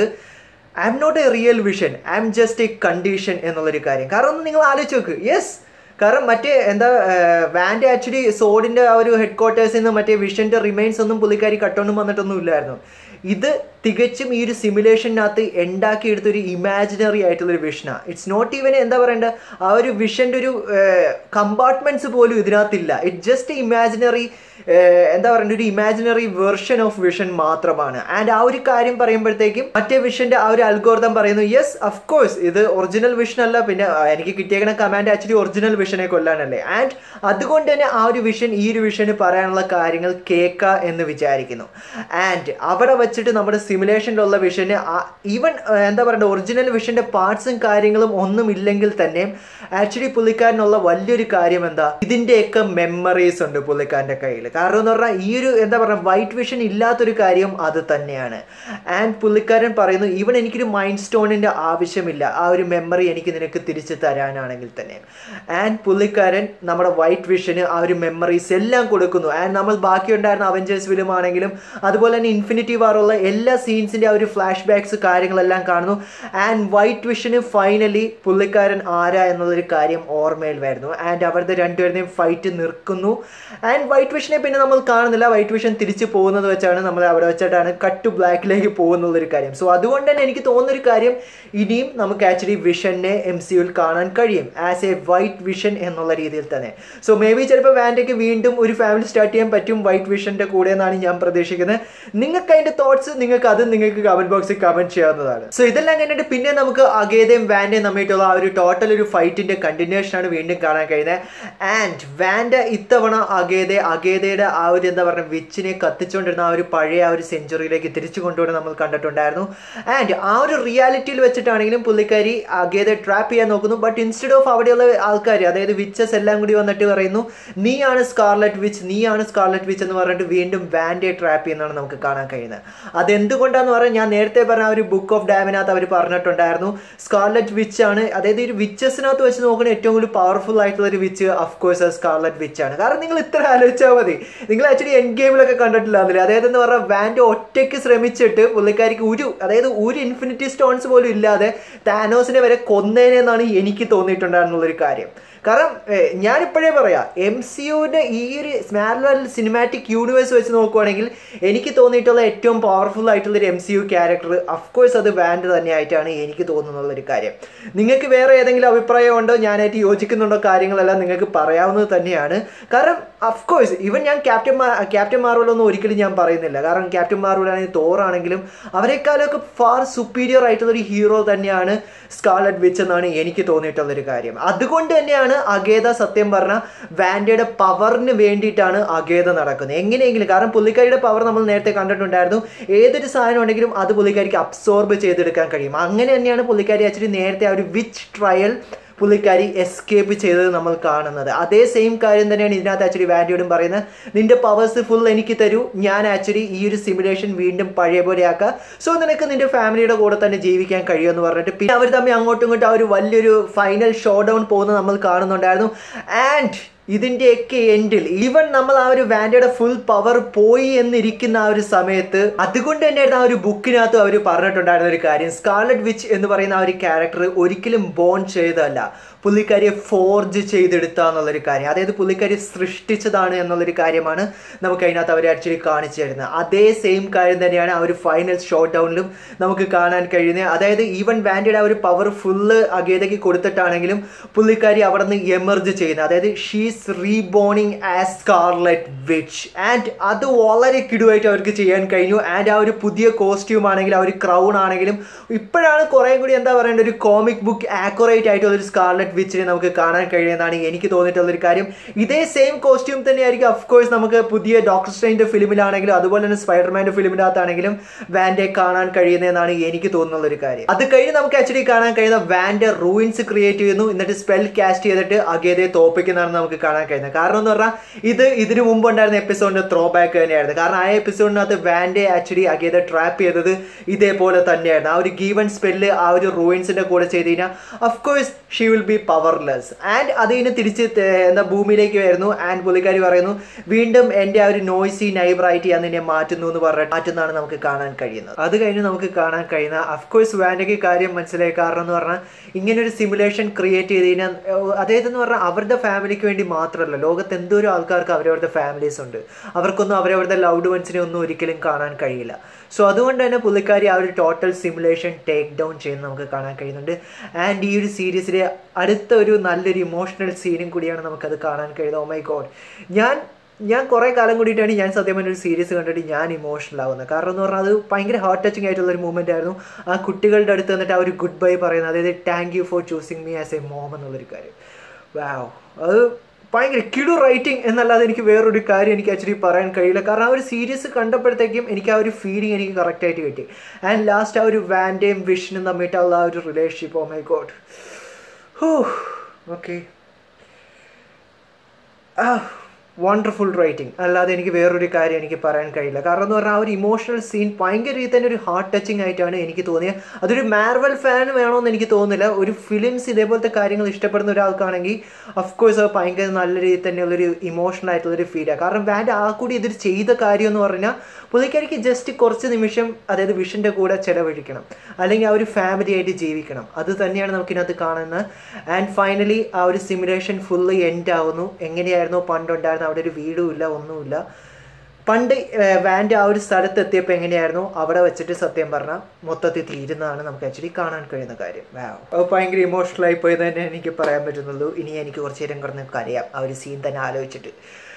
I'm not a real Vision I'm just a condition എന്നുള്ളൊരു കാര്യം കാരണം ഒന്ന് നിങ്ങൾ ആലോചിച്ച് നോക്ക് യെസ് കാരണം മറ്റേ എന്താ വാൻഡ് ആക്ച്വലി സോഡിന്റെ ആ ഒരു ഹെഡ് ക്വാർട്ടേഴ്സിൽ നിന്ന് മറ്റേ വിഷന്റെ റിമൈൻസ് ഒന്നും പുള്ളിക്കാരി കട്ടൊന്നും വന്നിട്ടൊന്നും ഇല്ലായിരുന്നു ഇത് തികച്ചും ഈ ഒരു സിമുലേഷനകത്ത് ഉണ്ടാക്കിയെടുത്ത ഒരു ഇമാജിനറി ആയിട്ടുള്ള ഒരു വിഷനാണ് ഇറ്റ്സ് നോട്ട് ഈവൻ എന്താ പറയണ്ട ആ ഒരു വിഷൻ്റെ ഒരു കമ്പാർട്ട്മെന്റ്സ് പോലും ഇതിനകത്തില്ല ഇറ്റ് ജസ്റ്റ് ഇമാജിനറി എന്താ പറയണ്ട ഒരു ഇമാജിനറി വെർഷൻ ഓഫ് വിഷൻ മാത്രമാണ് ആൻഡ് ആ ഒരു കാര്യം പറയുമ്പോഴത്തേക്കും മറ്റേ വിഷന്റെ ആ ഒരു അൽഗോർദം പറയുന്നു യെസ് അഫ് കോഴ്സ് ഇത് ഒറിജിനൽ വിഷൻ അല്ല പിന്നെ ആ, എനിക്ക് കിട്ടിയേക്കുന്ന കമാൻഡ് ആക്ച്വലി ഒറിജിനൽ വിഷനെ കൊല്ലാനല്ലേ ആൻഡ് അതുകൊണ്ട് തന്നെ ആ ഒരു വിഷൻ ഈ ഒരു വിഷന് പറയാനുള്ള കാര്യങ്ങൾ കേൾക്ക എന്ന് വിചാരിക്കുന്നു ആൻഡ് അവിടെ വെച്ചിട്ട് നമ്മുടെ സിമുലേഷനിലുള്ള വിഷന് ഈവൻ എന്താ പറയുക ഒറിജിനൽ വിഷന്റെ പാർട്സും കാര്യങ്ങളും ഒന്നും ഇല്ലെങ്കിൽ തന്നെ ആക്ച്വലി പുള്ളിക്കാരനുള്ള വലിയൊരു കാര്യം എന്താ ഇതിന്റെയൊക്കെ മെമ്മറീസ് ഉണ്ട് പുള്ളിക്കാരന്റെ കയ്യിൽ കാരണം എന്ന് പറഞ്ഞാൽ ഈ ഒരു എന്താ പറയുക വൈറ്റ് വിഷൻ ഇല്ലാത്തൊരു കാര്യം അത് തന്നെയാണ് ആൻഡ് പുള്ളിക്കാരൻ പറയുന്നു ഈവൻ എനിക്കൊരു മൈൻഡ് സ്റ്റോണിന്റെ ആവശ്യമില്ല ആ ഒരു മെമ്മറി എനിക്ക് നിനക്ക് തിരിച്ചു തരാനാണെങ്കിൽ തന്നെ ആൻഡ് പുള്ളിക്കാരൻ നമ്മുടെ വൈറ്റ് വിഷന് ആ ഒരു മെമ്മറീസ് എല്ലാം കൊടുക്കുന്നു ആൻഡ് നമ്മൾ ബാക്കിയുണ്ടായിരുന്ന അവഞ്ചേഴ്സ് ഫിലിം ആണെങ്കിലും അതുപോലെ തന്നെ ഇൻഫിനിറ്റി വാറുള്ള എല്ലാ സീൻസിന്റെ ആ ഒരു ഫ്ലാഷ് ബാക്സ് കാര്യങ്ങളെല്ലാം കാണുന്നു ആൻഡ് വൈറ്റ് വിഷന് ഫൈനലി പുള്ളിക്കാരൻ ആരാ എന്നുള്ളൊരു കാര്യം ഓർമ്മയിൽ വരുന്നു ആൻഡ് അവരുടെ രണ്ടുപേരുടെയും ഫൈറ്റ് നിൽക്കുന്നു ആൻഡ് വൈറ്റ് വിഷനെ പിന്നെ നമ്മൾ കാണുന്നില്ല വൈറ്റ് വിഷൻ തിരിച്ചു പോകുന്നത് വെച്ചാണ് നമ്മൾ അവിടെ വെച്ചിട്ടാണ് കട്ട് ടു ബ്ലാക്കിലേക്ക് പോകുന്നുള്ളൊരു കാര്യം സോ അതുകൊണ്ട് തന്നെ എനിക്ക് തോന്നുന്നൊരു കാര്യം ഇനിയും നമുക്ക് ആക്ച്വലി വിഷനെ എം സി യുയിൽ കാണാൻ കഴിയും ആസ് എ വൈറ്റ് വിഷൻ എന്നുള്ള രീതിയിൽ തന്നെ സോ മേ ബി ചിലപ്പോൾ വാൻഡയ്ക്ക് വീണ്ടും ഒരു ഫാമിലി സ്റ്റാർട്ട് ചെയ്യാൻ പറ്റും വൈറ്റ് വിഷന്റെ കൂടെ എന്നാണ് ഞാൻ പ്രതീക്ഷിക്കുന്നത് നിങ്ങൾക്ക് അതിന്റെ തോട്ട്സ് നിങ്ങൾക്ക് അത് നിങ്ങൾക്ക് കമന്റ് ബോക്സിൽ കമന്റ് ചെയ്യാവുന്നതാണ് സോ ഇതെല്ലാം കഴിഞ്ഞിട്ട് പിന്നെ നമുക്ക് അഗേതയും വാൻഡയും തമ്മിട്ടുള്ള ആ ഒരു ടോട്ടൽ ഒരു ഫൈറ്റിന്റെ കണ്ടിന്യൂഷൻ ആണ് വീണ്ടും കാണാൻ കഴിയുന്നത് ആൻഡ് വാൻഡ ഇത്തവണ അഗേതെ അഗേതയുടെ ആ ഒരു എന്താ പറയുക വിച്ചിനെ കത്തിച്ചുകൊണ്ടിരുന്ന ആ ഒരു പഴയ ആ ഒരു സെഞ്ചുറിയിലേക്ക് തിരിച്ചു കൊണ്ടുപോയി നമ്മൾ കണ്ടിട്ടുണ്ടായിരുന്നു ആൻഡ് ആ ഒരു റിയാലിറ്റിയിൽ വെച്ചിട്ടാണെങ്കിലും പുള്ളിക്കാരി അഗേതെ ട്രാപ്പ് ചെയ്യാൻ നോക്കുന്നു ബട്ട് ഇൻസ്റ്റെഡ് ഓഫ് അവിടെയുള്ള ആൾക്കാർ അതായത് വിച്ചസ് എല്ലാം കൂടി വന്നിട്ട് പറയുന്നു നീയാണ് സ്കാർലറ്റ് വിച്ച് നീയാണ് സ്കാർലറ്റ് വിച്ച് എന്ന് പറഞ്ഞിട്ട് വീണ്ടും വാൻഡെ ട്രാപ്പ് ചെയ്യുന്നതാണ് നമുക്ക് കാണാൻ കഴിയുന്നത് അതെന്തുകൊണ്ടാന്ന് പറഞ്ഞാൽ ഞാൻ നേരത്തെ പറഞ്ഞ ആ ഒരു ബുക്ക് ഓഫ് ഡാമിനകത്ത് അവർ പറഞ്ഞിട്ടുണ്ടായിരുന്നു സ്കാർലറ്റ് വിച്ച് ആണ് അതായത് ഈ ഒരു വിച്ചസിനകത്ത് വെച്ച് നോക്കുന്ന ഏറ്റവും കൂടുതൽ പവർഫുൾ ആയിട്ടുള്ള ഒരു witch of course Scarlet Witch ആണ് കാരണം നിങ്ങൾ ഇത്ര ആലോചിച്ചാൽ മതി നിങ്ങൾ ആക്ച്വലി എൻ ഗെയിമിലൊക്കെ കണ്ടിട്ടില്ല അതിൽ അതായത് എന്ന് പറഞ്ഞാൽ വാൻഡ് ഒറ്റയ്ക്ക് ശ്രമിച്ചിട്ട് പുള്ളിക്കാരിക്ക് ഒരു അതായത് ഒരു ഇൻഫിനിറ്റി സ്റ്റോൺസ് പോലും ഇല്ലാതെ താനോസിനെ വരെ കൊന്നേനെന്നാണ് എനിക്ക് തോന്നിയിട്ടുണ്ടായിരുന്നുള്ളൊരു കാര്യം കാരണം ഏഹ്, ഞാനിപ്പോഴേ പറയാം എം സി യുവിൻ്റെ ഈ ഒരു സ്മാർവൽ സിനിമാറ്റിക് യൂണിവേഴ്സ് വെച്ച് നോക്കുവാണെങ്കിൽ എനിക്ക് തോന്നിയിട്ടുള്ള ഏറ്റവും പവർഫുൾ ആയിട്ടുള്ള ഒരു M C U character of course അത് വാൻഡ് തന്നെയായിട്ടാണ് എനിക്ക് തോന്നുന്നുള്ളൊരു കാര്യം നിങ്ങൾക്ക് വേറെ ഏതെങ്കിലും അഭിപ്രായമുണ്ടോ ഞാനായിട്ട് യോജിക്കുന്നുണ്ടോ കാര്യങ്ങളെല്ലാം നിങ്ങൾക്ക് പറയാവുന്നത് തന്നെയാണ് കാരണം അഫ്കോഴ്സ് ഇവൻ ഞാൻ ക്യാപ്റ്റൻ മാ ക്യാപ്റ്റൻ മാർവൽ ഒന്നും ഒരിക്കലും ഞാൻ പറയുന്നില്ല കാരണം ക്യാപ്റ്റൻ മാർവൽ ആണെങ്കിൽ തോറാണെങ്കിലും അവരെക്കാളൊക്കെ ഫാർ സുപ്പീരിയർ ആയിട്ടുള്ള ഒരു ഹീറോ തന്നെയാണ് സ്കാർലറ്റ് വിച്ച് എന്നാണ് എനിക്ക് തോന്നിയിട്ടുള്ളൊരു കാര്യം അതുകൊണ്ട് തന്നെയാണ് അഗേത സത്യം പറഞ്ഞ വാൻഡയുടെ പവറിന് വേണ്ടിയിട്ടാണ് അഗേത നടക്കുന്നത് എങ്ങനെയെങ്കിലും കാരണം പുള്ളിക്കാരിയുടെ പവർ നമ്മൾ നേരത്തെ കണ്ടിട്ടുണ്ടായിരുന്നു ഏതൊരു സാധനം ഉണ്ടെങ്കിലും അത് പുള്ളിക്കാരിക്ക് അബ്സോർബ് ചെയ്തെടുക്കാൻ കഴിയും അങ്ങനെ തന്നെയാണ് പുള്ളിക്കാരി ആക്ച്വലി നേരത്തെ ആ ഒരു വിച്ച് ട്രയൽ പുള്ളിക്കാരി എസ്കേപ്പ് ചെയ്തത് നമ്മൾ കാണുന്നത് അതേ സെയിം കാര്യം തന്നെയാണ് ഇതിനകത്ത് ആക്ച്വലി വാൻഡിയോടും പറയുന്നത് നിന്റെ പവേഴ്സ് ഫുൾ എനിക്ക് തരൂ ഞാൻ ആക്ച്വലി ഈ ഒരു സിമുലേഷൻ വീണ്ടും പഴയ പോലെ ആക്കാം സോ നിനക്ക് നിന്റെ ഫാമിലിയുടെ കൂടെ തന്നെ ജീവിക്കാൻ കഴിയുമെന്ന് പറഞ്ഞിട്ട് പിന്നെ അവർ തമ്മിൽ അങ്ങോട്ടും ഇങ്ങോട്ടും ആ ഒരു വലിയൊരു ഫൈനൽ ഷോ ഡൗൺ പോകുന്നത് നമ്മൾ കാണുന്നുണ്ടായിരുന്നു ആൻഡ് ഇതിന്റെയൊക്കെ എൻഡിൽ ഈവൻ നമ്മൾ ആ ഒരു വാൻഡയുടെ ഫുൾ പവർ പോയി എന്നിരിക്കുന്ന ആ ഒരു സമയത്ത് അതുകൊണ്ട് തന്നെയായിരുന്നു ആ ഒരു ബുക്കിനകത്ത് അവർ പറഞ്ഞിട്ടുണ്ടായിരുന്ന ഒരു കാര്യം സ്കാർലറ്റ് വിച്ച് എന്ന് പറയുന്ന ആ ഒരു ക്യാരക്ടർ ഒരിക്കലും ബോൺ ചെയ്തതല്ല പുള്ളിക്കാരിയെ ഫോർജ് ചെയ്തെടുത്ത എന്നുള്ളൊരു കാര്യം അതായത് പുള്ളിക്കാരി സൃഷ്ടിച്ചതാണ് എന്നുള്ളൊരു കാര്യമാണ് നമുക്ക് അതിനകത്ത് അവർ ആക്ച്വലി കാണിച്ചു തരുന്നത് അതേ സെയിം കാര്യം തന്നെയാണ് ആ ഒരു ഫൈനൽ ഷോട്ട് ഡൗണിലും നമുക്ക് കാണാൻ കഴിയുന്നത് അതായത് ഈവൻ വാൻഡിയുടെ ആ ഒരു പവർ ഫുള്ള് അഗേതയ്ക്ക് കൊടുത്തിട്ടാണെങ്കിലും പുള്ളിക്കാരി അവിടെ നിന്ന് എമർജ് ചെയ്യുന്നത് അതായത് she's reborning as Scarlet Witch and അത് വളരെ കിടുവായിട്ട് അവർക്ക് ചെയ്യാൻ കഴിഞ്ഞു ആൻഡ് ആ ഒരു പുതിയ കോസ്റ്റ്യൂം ആണെങ്കിലും ആ ഒരു ക്രൗൺ ആണെങ്കിലും ഇപ്പോഴാണ് കുറേ കൂടി എന്താ പറയേണ്ട ഒരു കോമിക് ബുക്ക് ആക്യുറേറ്റ് ആയിട്ടുള്ള ഒരു സ്കാർലറ്റ് വിച്ചിനെ നമുക്ക് കാണാൻ കഴിയുന്നതാണ് എനിക്ക് തോന്നിയിട്ടുള്ളൊരു കാര്യം ഇതേ സെയിം കോസ്റ്റ്യൂം തന്നെയായിരിക്കും അഫ് കോഴ്സ് നമുക്ക് പുതിയ ഡോക്ടർ സ്ട്രെയിൻ്റെ ഫിലിമിലാണെങ്കിലും അതുപോലെ തന്നെ സ്പൈഡർമാൻ്റെ ഫിലിമിനകത്താണെങ്കിലും വാൻഡെ കാണാൻ കഴിയുന്നതെന്നാണ് എനിക്ക് തോന്നുന്ന ഒരു കാര്യം അത് കഴിഞ്ഞ് നമുക്ക് ആക്ച്വലി കാണാൻ കഴിയുന്ന വാൻഡെ റൂയിൻസ് ക്രിയേറ്റ് ചെയ്യുന്നു എന്നിട്ട് സ്പെൽ കാസ്റ്റ് ചെയ്തിട്ട് അഗേതയെ തോപ്പിക്കുന്നതാണ് നമുക്ക് കാണാൻ കഴിയുന്നത് കാരണം എന്ന് പറഞ്ഞാൽ ഇത് ഇതിനു മുമ്പ് ഉണ്ടായിരുന്ന എപ്പിസോഡിന്റെ ത്രോ ബാക്ക് തന്നെയായിരുന്നു കാരണം ആ എപ്പിസോഡിനകത്ത് വാൻഡെ ആക്ച്വലി അഗേത ട്രാപ്പ് ചെയ്തത് ഇതേപോലെ തന്നെയായിരുന്നു ആ ഒരു ഗീവൺ സ്പെല്ല് ആ ഒരു റൂയിൻസിന്റെ കൂടെ ചെയ്ത് കഴിഞ്ഞാൽ of course she will be be powerless and അത് കഴിഞ്ഞ് തിരിച്ച് ത- എന്താ ഭൂമിയിലേക്ക് വരുന്നു ആൻഡ് പുള്ളിക്കാരി പറയുന്നു വീണ്ടും എൻ്റെ ആ ഒരു നോയ്സി നൈബറായിട്ട് ഞാൻ നിന്നെ മാറ്റുന്നു എന്ന് പറഞ്ഞിട്ട് മാറ്റുന്നതാണ് നമുക്ക് കാണാൻ കഴിയുന്നത് അത് കഴിഞ്ഞ് നമുക്ക് കാണാൻ കഴിയുന്ന അഫ്കോഴ്സ് വാൻഡയ്ക്ക് കാര്യം മനസ്സിലായി കാരണം എന്ന് പറഞ്ഞാൽ ഇങ്ങനെ ഒരു സിമുലേഷൻ ക്രിയേറ്റ് ചെയ്ത് കഴിഞ്ഞാൽ അതായത് എന്ന് പറഞ്ഞാൽ അവരുടെ ഫാമിലിക്ക് വേണ്ടി മാത്രമല്ല ലോകത്ത് എന്തോരം ആൾക്കാർക്ക് അവരവരുടെ ഫാമിലീസ് ഉണ്ട് അവർക്കൊന്നും അവരവരുടെ ലൗഡ് വൺസിനെ ഒന്നും ഒരിക്കലും കാണാൻ കഴിയില്ല സോ അതുകൊണ്ട് തന്നെ പുള്ളിക്കാരി ആ ഒരു ടോട്ടൽ സിമുലേഷൻ ടേക്ക് ഡൗൺ ചെയ്യുന്നത് നമുക്ക് കാണാൻ കഴിയുന്നുണ്ട് ആൻഡ് ഈ ഒരു സീരീസിലെ അടുത്ത ഒരു നല്ലൊരു ഇമോഷണൽ സീനും കൂടിയാണ് നമുക്കത് കാണാൻ കഴിയുന്നത് ഓ മൈ ഗോഡ് ഞാൻ ഞാൻ കുറേ കാലം കൂടിയിട്ടാണ് ഞാൻ സത്യം പറഞ്ഞ ഒരു സീരീസ് കണ്ടിട്ട് ഞാൻ ഇമോഷണൽ ആവുന്നത് കാരണം എന്ന് പറഞ്ഞാൽ അത് ഭയങ്കര ഹാർട്ട് ടച്ചിങ് ആയിട്ടുള്ള ഒരു മൂമെൻ്റ് ആയിരുന്നു ആ കുട്ടികളുടെ അടുത്ത് വന്നിട്ട് ആ ഒരു ഗുഡ് ബൈ പറയുന്നത് അതായത് thank you for choosing me as a mom എന്നുള്ളൊരു കാര്യം വാവ് അത് ഭയങ്കര കിടു റൈറ്റിംഗ് എന്നല്ലാതെ എനിക്ക് വേറൊരു കാര്യം എനിക്ക് ആക്ച്വലി പറയാൻ കഴിയില്ല കാരണം ആ ഒരു സീരീസ് കണ്ടപ്പോഴത്തേക്കും എനിക്ക് ആ ഒരു ഫീലിംഗ് എനിക്ക് കറക്റ്റായിട്ട് കിട്ടി ആൻഡ് ലാസ്റ്റ് ആ ഒരു വാൻഡേയും വിഷനും തമ്മിട്ടുള്ള ആ ഒരു റിലേഷൻഷിപ്പ് ഓ മൈ ഗോഡ് ഹോ ഓക്കെ ആ വണ്ടർഫുൾ റൈറ്റിംഗ് അല്ലാതെ എനിക്ക് വേറൊരു കാര്യം എനിക്ക് പറയാൻ കഴിയില്ല കാരണം എന്ന് പറഞ്ഞാൽ ആ ഒരു ഇമോഷണൽ സീൻ ഭയങ്കര രീതിയിൽ തന്നെ ഒരു ഹാർട്ട് ടച്ചിങ് ആയിട്ടാണ് എനിക്ക് തോന്നിയത് അതൊരു മാർവൽ ഫാൻ വേണമെന്ന് എനിക്ക് തോന്നുന്നില്ല ഒരു ഫിലിംസ് ഇതേപോലത്തെ കാര്യങ്ങൾ ഇഷ്ടപ്പെടുന്ന ഒരാൾക്കാണെങ്കിൽ അഫ്കോഴ്സ് അത് ഭയങ്കര നല്ല രീതിയിൽ തന്നെയുള്ളൊരു ഇമോഷണൽ ആയിട്ടുള്ളൊരു ഫീലാണ് കാരണം വാൻഡ് ആ കൂടി ഇതൊരു ചെയ്ത കാര്യം എന്ന് പറഞ്ഞാൽ പുള്ളിക്കാരിക്ക് ജസ്റ്റ് കുറച്ച് നിമിഷം അതായത് വിഷൻ്റെ കൂടെ ചിലവഴിക്കണം അല്ലെങ്കിൽ ആ ഒരു ഫാമിലി ആയിട്ട് ജീവിക്കണം അത് തന്നെയാണ് നമുക്കിനകത്ത് കാണുന്നത് ആൻഡ് ഫൈനലി ആ ഒരു സിമുലേഷൻ ഫുള്ള് എൻഡ് ആവുന്നു എങ്ങനെയായിരുന്നോ പണ്ടുണ്ടായിരുന്ന അവിടെ ഒരു വീടും ഇല്ല ഒന്നുമില്ല പണ്ട് വാൻഡ് ആ ഒരു സ്ഥലത്ത് എത്തിയപ്പോൾ എങ്ങനെയായിരുന്നു അവിടെ വെച്ചിട്ട് സത്യം പറഞ്ഞാൽ മൊത്തത്തിൽ തീരുന്നതാണ് നമുക്ക് ആക്ച്വലി കാണാൻ കഴിയുന്ന കാര്യം വാവ് അത് ഭയങ്കര ഇമോഷണൽ ആയി പോയത് തന്നെ എനിക്ക് പറയാൻ പറ്റുന്നുള്ളൂ ഇനി എനിക്ക് കുറച്ച് നേരം കിടന്ന് കരയാം ആ ഒരു സീൻ തന്നെ ആലോചിച്ചിട്ട്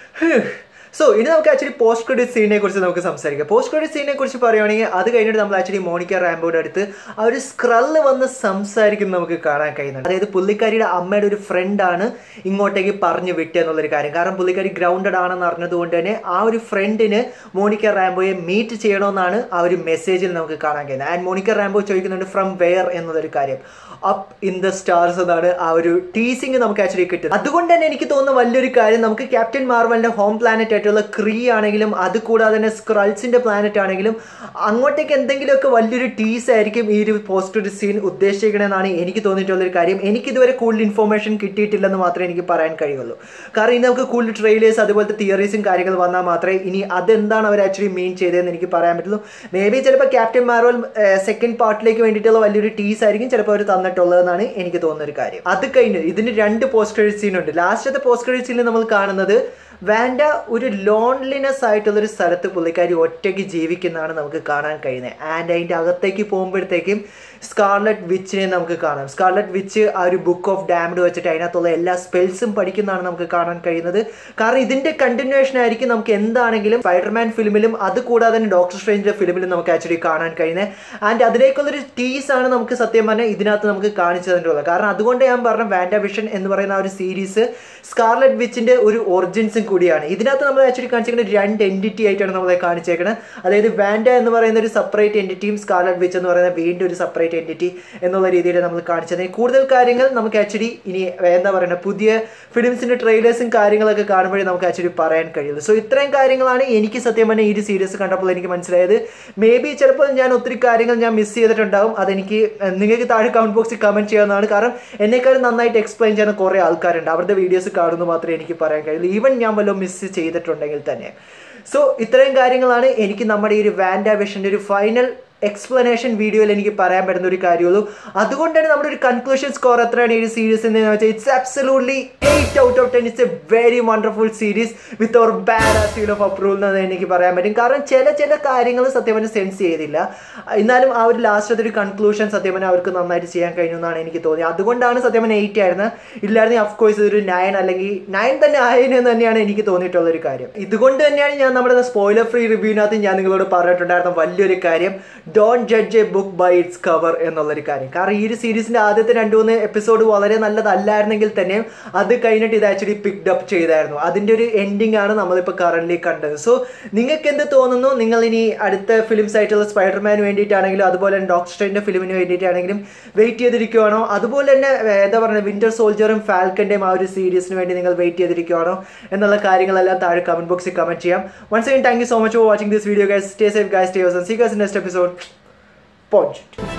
സോ ഇനി നമുക്ക് ആക്ച്വലി പോസ്റ്റ് ക്രെഡിറ്റ് സീനെ കുറിച്ച് നമുക്ക് സംസാരിക്കാം പോസ്റ്റ് ക്രെഡിറ്റ് സീനെ കുറിച്ച് പറയുകയാണെങ്കിൽ അത് കഴിഞ്ഞിട്ട് നമ്മൾ ആക്ച്വലി മോണിക്ക റാംബോയുടെ അടുത്ത് ആ ഒരു സ്ക്രല്ല് വന്ന് സംസാരിക്കും നമുക്ക് കാണാൻ കഴിയുന്നുണ്ട് അതായത് പുള്ളിക്കാരിയുടെ അമ്മയുടെ ഒരു ഫ്രണ്ടാണ് ഇങ്ങോട്ടേക്ക് പറഞ്ഞു വിട്ടത് എന്നുള്ളൊരു കാര്യം കാരണം പുള്ളിക്കാരി ഗ്രൗണ്ടഡ് ആണെന്ന് അറിഞ്ഞതുകൊണ്ട് തന്നെ ആ ഒരു ഫ്രണ്ടിന് മോണിക്ക റാംബോയെ മീറ്റ് ചെയ്യണമെന്നാണ് ആ ഒരു മെസ്സേജിൽ നമുക്ക് കാണാൻ കഴിയുന്നത് ആൻഡ് മോണിക്ക റാംബോ ചോദിക്കുന്നുണ്ട് ഫ്രം വെയർ എന്നുള്ളൊരു കാര്യം അപ്പ് ഇൻ ദ സ്റ്റാർസ് എന്നാണ് ആ ഒരു ടീസിങ് നമുക്ക് ആക്ച്വലി കിട്ടുന്നത് അതുകൊണ്ട് തന്നെ എനിക്ക് തോന്നുന്ന വലിയൊരു കാര്യം നമുക്ക് ക്യാപ്റ്റൻ മാർവലിന്റെ ഹോം പ്ലാനറ്റ് ആയിട്ടുള്ള ക്രീ ആണെങ്കിലും അത് കൂടാതെ തന്നെ സ്ക്രൾസിന്റെ പ്ലാനറ്റ് ആണെങ്കിലും അങ്ങോട്ടേക്ക് എന്തെങ്കിലുമൊക്കെ വലിയൊരു ടീസ് ആയിരിക്കും ഈ ഒരു പോസ്റ്റ് സീൻ ഉദ്ദേശിക്കണമെന്നാണ് എനിക്ക് തോന്നിയിട്ടുള്ളൊരു കാര്യം എനിക്ക് ഇതുവരെ കൂടുതൽ ഇൻഫോർമേഷൻ കിട്ടിയിട്ടില്ലെന്ന് മാത്രമേ എനിക്ക് പറയാൻ കഴിയുള്ളൂ കാരണം ഇനി നമുക്ക് കൂടുതൽ ട്രെയിലേഴ്സ് അതുപോലത്തെ തിയറീസും കാര്യങ്ങൾ വന്നാൽ മാത്രമേ ഇനി അതെന്താണ് അവർ ആക്ച്വലി മീൻ ചെയ്തതെന്ന് എനിക്ക് പറയാൻ പറ്റുള്ളൂ മേ ബി ചിലപ്പോൾ ക്യാപ്റ്റൻ മാർവൽ സെക്കൻഡ് പാർട്ടിലേക്ക് വേണ്ടിയിട്ടുള്ള വലിയൊരു ടീസ് ആയിരിക്കും ചിലപ്പോൾ അവർ തന്നിട്ടുള്ളതെന്നാണ് എനിക്ക് തോന്നുന്ന ഒരു കാര്യം അത് കഴിഞ്ഞ് ഇതിന് രണ്ട് പോസ്റ്റ് ക്രെഡിറ്റ് സീൻ ഉണ്ട് ലാസ്റ്റത്തെ പോസ്റ്റ് ക്രെഡിറ്റ് സീനിൽ നമ്മൾ കാണുന്നത് വാൻഡ ഒരു ലോൺലിനെസ് ആയിട്ടുള്ള ഒരു സ്ഥലത്ത് പുള്ളിക്കാരി ഒറ്റയ്ക്ക് ജീവിക്കുന്നതാണ് നമുക്ക് കാണാൻ കഴിയുന്നത് ആൻഡ് അതിൻ്റെ അകത്തേക്ക് പോകുമ്പോഴത്തേക്കും സ്കാർലറ്റ് വിച്ചിനെ നമുക്ക് കാണാം സ്കാർലറ്റ് വിച്ച് ആ ഒരു ബുക്ക് ഓഫ് ഡാമിഡ് വെച്ചിട്ട് അതിനകത്തുള്ള എല്ലാ സ്പെൽസും പഠിക്കുന്നതാണ് നമുക്ക് കാണാൻ കഴിയുന്നത് കാരണം ഇതിന്റെ കണ്ടിന്യൂഷൻ ആയിരിക്കും നമുക്ക് എന്താണെങ്കിലും സ്പൈഡർമാൻ ഫിലിമിലും അത് കൂടാതെ തന്നെ ഡോക്ടർ സ്ട്രേഞ്ച് ഫിലിമിലും നമുക്ക് ആക്ച്വലി കാണാൻ കഴിയുന്നത് ആൻഡ് അതിലേക്കുള്ളൊരു ടീസ് ആണ് നമുക്ക് സത്യം പറഞ്ഞാൽ ഇതിനകത്ത് നമുക്ക് കാണിച്ചു തന്നിട്ടുള്ളത് കാരണം അതുകൊണ്ട് ഞാൻ പറഞ്ഞ വാൻഡ വിഷൻ എന്ന് പറയുന്ന ആ ഒരു സീരീസ് സ്കാർലറ്റ് വിച്ചിന്റെ ഒരു ഒറിജിൻസും കൂടിയാണ് ഇതിനകത്ത് നമ്മൾ ആക്ച്വലി കാണിച്ചിരിക്കുന്നത് രണ്ട് എൻറ്റിറ്റി ആയിട്ടാണ് നമ്മളെ കാണിച്ചേക്കുന്നത് അതായത് വാൻഡ എന്ന് പറയുന്ന ഒരു സെപ്പറേറ്റ് എൻറ്റിറ്റിയും സ്കാർലറ്റ് വിച്ച് എന്ന് പറയുന്ന വീണ്ടും ഒരു സെപ്പറേറ്റ് എൻറ്റിറ്റി എന്നുള്ള രീതിയിൽ നമ്മൾ കാണിച്ചത് കൂടുതൽ കാര്യങ്ങൾ നമുക്ക് ആക്ച്വലി ഇനി എന്താ പറയുക പുതിയ ഫിലിംസിന്റെ ട്രെയിലേഴ്സും കാര്യങ്ങളൊക്കെ കാണുമ്പോഴേ നമുക്ക് ആക്ച്വലി പറയാൻ കഴിയുള്ളൂ സോ ഇത്രയും കാര്യങ്ങളാണ് എനിക്ക് സത്യം പറഞ്ഞാൽ ഈ ഒരു സീരീസ് കണ്ടപ്പോൾ എനിക്ക് മനസ്സിലായത് മേ ബി ചിലപ്പോൾ ഞാൻ ഒത്തിരി കാര്യങ്ങൾ ഞാൻ മിസ് ചെയ്തിട്ടുണ്ടാവും അതെനിക്ക് ഏഹ്, നിങ്ങൾക്ക് താഴെ കമന്റ് ബോക്സിൽ കമന്റ് ചെയ്യാവുന്നതാണ് കാരണം എന്നെക്കാളും നന്നായിട്ട് എക്സ്പ്ലെയിൻ ചെയ്യുന്ന കുറേ ആൾക്കാരുണ്ട് അവരുടെ വീഡിയോസ് കാണുന്നു മാത്രമേ എനിക്ക് പറയാൻ കഴിയുള്ളൂ ഈവൻ ഞാൻ വല്ലതും മിസ് ചെയ്തിട്ടുണ്ടെങ്കിൽ തന്നെ സോ ഇത്രയും കാര്യങ്ങളാണ് എനിക്ക് നമ്മുടെ ഈ ഒരു വാൻഡ വിഷൻ്റെ ഒരു ഫൈനൽ എക്സ്പ്ലനേഷൻ വീഡിയോയിൽ എനിക്ക് പറയാൻ പറ്റുന്ന ഒരു കാര്യമുള്ളൂ അതുകൊണ്ട് തന്നെ നമ്മുടെ ഒരു കൺക്ലൂഷൻ സ്കോർ എത്രയാണ് ഈ ഒരു സീരീസ് എന്ന് വെച്ചാൽ it's absolutely eight out of ten it's a very wonderful series with our bad seal of approval എന്ന് എനിക്ക് പറയാൻ പറ്റും കാരണം ചില ചില കാര്യങ്ങൾ സത്യം പറഞ്ഞാൽ സെൻസ് ചെയ്തില്ല എന്നാലും ആ ഒരു ലാസ്റ്റത്തെ ഒരു കൺക്ലൂഷൻ സത്യം പറഞ്ഞാൽ അവർക്ക് നന്നായിട്ട് ചെയ്യാൻ കഴിഞ്ഞു എന്നാണ് എനിക്ക് തോന്നിയത് അതുകൊണ്ടാണ് സത്യം പറഞ്ഞാൽ എയ്റ്റ് ആയിരുന്നത് ഇല്ലായിരുന്നെങ്കിൽ അഫ് കോഴ്സ് ഇതൊരു നയൻ അല്ലെങ്കിൽ നയൻ തന്നെ ആയതെന്ന് തന്നെയാണ് എനിക്ക് തോന്നിയിട്ടുള്ള ഒരു കാര്യം ഇതുകൊണ്ട് തന്നെയാണ് ഞാൻ നമ്മുടെ സ്പോയിലർ ഫ്രീ റിവ്യൂവിനകത്ത് ഞാൻ നിങ്ങളോട് പറഞ്ഞിട്ടുണ്ടായിരുന്ന വലിയൊരു കാര്യം don't judge a book by its cover എന്നുള്ളൊരു കാര്യം കാരണം ഈ ഒരു സീരീസിന്റെ ആദ്യത്തെ രണ്ട് മൂന്ന് എപ്പിസോഡ് വളരെ നല്ലതല്ലായിരുന്നെങ്കിൽ തന്നെയും അത് കഴിഞ്ഞിട്ട് ഇത് ആക്ച്വലി പിക്ഡ് അപ്പ് ചെയ്തായിരുന്നു അതിന്റെ ഒരു എൻഡിങ് ആണ് നമ്മളിപ്പോൾ കറന്റ് കണ്ടത് സോ നിങ്ങൾക്ക് എന്ത് തോന്നുന്നു നിങ്ങൾ ഇനി അടുത്ത ഫിലിംസ് ആയിട്ടുള്ള സ്പൈഡർമാന് വേണ്ടിയിട്ടാണെങ്കിലും അതുപോലെ തന്നെ ഡോക്ടർ സ്ട്രെയിൻ്റെ ഫിലിമിന് വേണ്ടിയിട്ടാണെങ്കിലും വെയിറ്റ് ചെയ്തിരിക്കുവാണോ അതുപോലെ തന്നെ ഏർ, എന്താ പറയുക വിന്റർ സോൾജറും ഫാൽക്കൻ്റെയും ആ ഒരു സീരീസിന് വേണ്ടി നിങ്ങൾ വെയിറ്റ് ചെയ്തിരിക്കുവാണോ എന്നുള്ള കാര്യങ്ങളെല്ലാം താഴെ കമന്റ് ബോക്സിൽ കമന്റ് ചെയ്യാം once again thank you so much for watching this video guys stay safe guys stay see guys next episode point